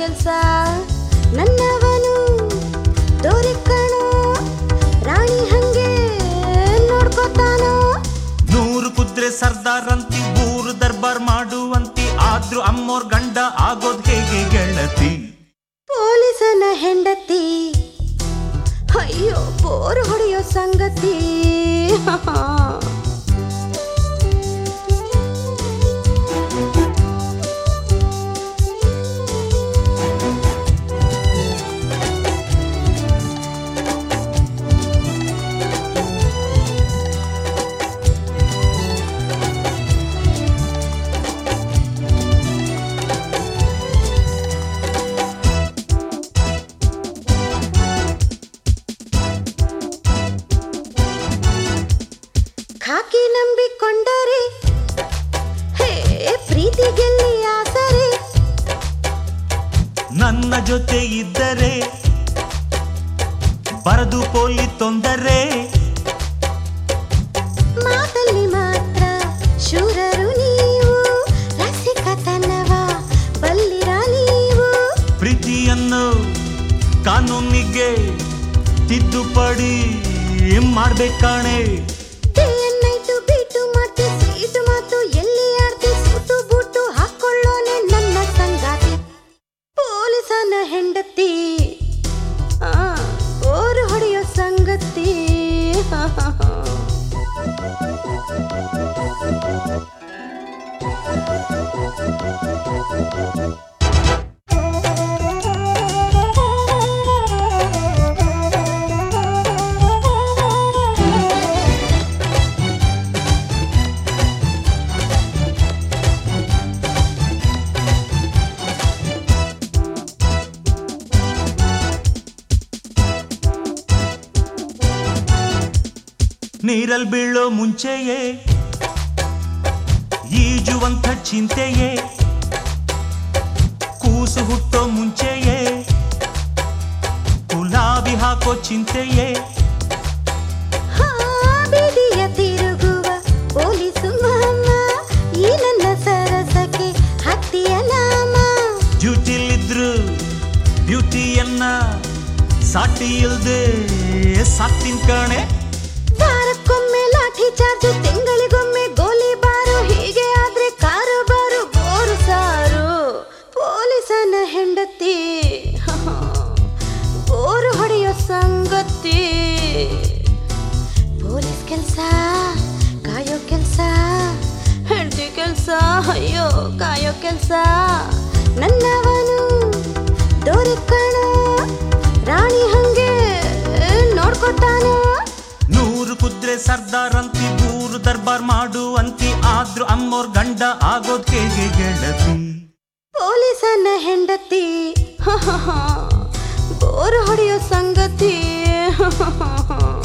ಕೆಲ್ಸ ನನ್ನವನು ದೋರಿಕಣೋ ರಾಣಿ ಹಂಗೆ ನೋಡ್ಕೋತಾನೋ ನೂರು ಕುದ್ರೆ ಸರ್ದಾರ್ ಅಂತಿ ಊರು ದರ್ಬಾರ್ ಮಾಡುವಂತಿ ಆದ್ರೂ ಅಮ್ಮೋರ್ ಗಂಡ ಆಗೋದ್ ಹೇಗೆ ಗೆಳತಿ ಪೊಲೀಸನ ಹೆಂಡತಿ ಅಯ್ಯೋ ಬೋರು ಹೊಡೆಯೋ ಸಂಗತಿ ಖಾಕಿ ನಂಬಿಕೊಂಡರೆ ಹೇ ಪ್ರೀತಿ ಗೆಲ್ಲಿ ಆಸರೆ ನನ್ನ ಜೊತೆ ಇದ್ದರೆ ಬರದು ಪೋಲಿ ತೊಂದರೆ ಮಾತಲ್ಲಿ ಮಾತ್ರ ಶೂರರು ನೀವು ರಸಿಕತನವ ಬಲ್ಲಿರ ನೀವು ಪ್ರೀತಿಯನ್ನು ಕಾನೂನಿಗೆ ತಿದ್ದುಪಡಿ ಮಾಡ್ಬೇಕಾಣೆ ನೈಟು ಬೀಟು ಮಾಡ್ತಿ ಸೀಟು ಮಾತು ಎಲ್ಲಿ ಆಡ್ತಿ ಸೂಟು ಬೂಟು ಹಾಕೊಳ್ಳೋನೆ ನನ್ನ ಸಂಗಾತಿ ಪೊಲೀಸನ ಹೆಂಡತಿ ಆ, ಬೋರು ಹೊಡೆಯೋ ಸಂಗತಿ ನೀರಲ್ ಬೀಳೋ ಮುಂಚೆಯೇ ಈಜುವಂಥ ಚಿಂತೆಯೇ ಕೂಸು ಹುಟ್ಟೋ ಮುಂಚೆಯೇ ಗುಲಾಬಿ ಹಾಕೋ ಚಿಂತೆಯೇ ಹಾ, ಬೀದಿಯ ತಿರುಗುವ ಪೊಲೀಸು ಮಾಮ ಈ ನನ್ನ ಸರಸಕ್ಕೆ ಹತ್ತಿಯ ನಾಮ ಡ್ಯೂಟಿಲಿದ್ರು ಬ್ಯೂಟಿಯನ್ನ ಸಾಟಿ ಇಲ್ದೆ ಸಾಕ್ತಿನ್ ಕಣೆ ವಾರಕ್ಕೊಮ್ಮೆ ಲಾಠಿ ಚಾರ್ಜು ತಿಂಗಳಿಗೊಮ್ಮೆ ಗೋಲಿ ಬಾರು ಹೀಗೆ ಆದ್ರೆ ಕಾರು ಬಾರು ಬೋರು ಸಾರು ಪೊಲೀಸನ ಹೆಂಡತಿ ಬೋರು ಹೊಡೆಯೋ ಸಂಗತಿ ಪೊಲೀಸ್ ಕೆಲ್ಸ ಕಾಯೋ ಕೆಲ್ಸ ಹೆಂಡತಿ ಕೆಲ್ಸ ಅಯ್ಯೋ ಕಾಯೋ ಕೆಲ್ಸ ನನ್ನವನು ದೋರಿಕಣೋ ರಾಣಿ ಹಂಗೆ ನೋಡ್ಕೊತಾನೋ ನೂರು ಕುದ್ರೆ ಸರ್ದಾರ್ ಅಂತಿ ಊರು ದರ್ಬಾರ್ ಮಾಡುವಂತಿ ಆದ್ರೂ ಅಮ್ಮೋರ್ ಗಂಡ ಆಗೋದ್ ಹೇಗೆ ಗೆಳತಿ ಪೊಲೀಸನ ಹೆಂಡತಿ ಬೋರು ಹೊಡೆಯೋ ಸಂಗತಿ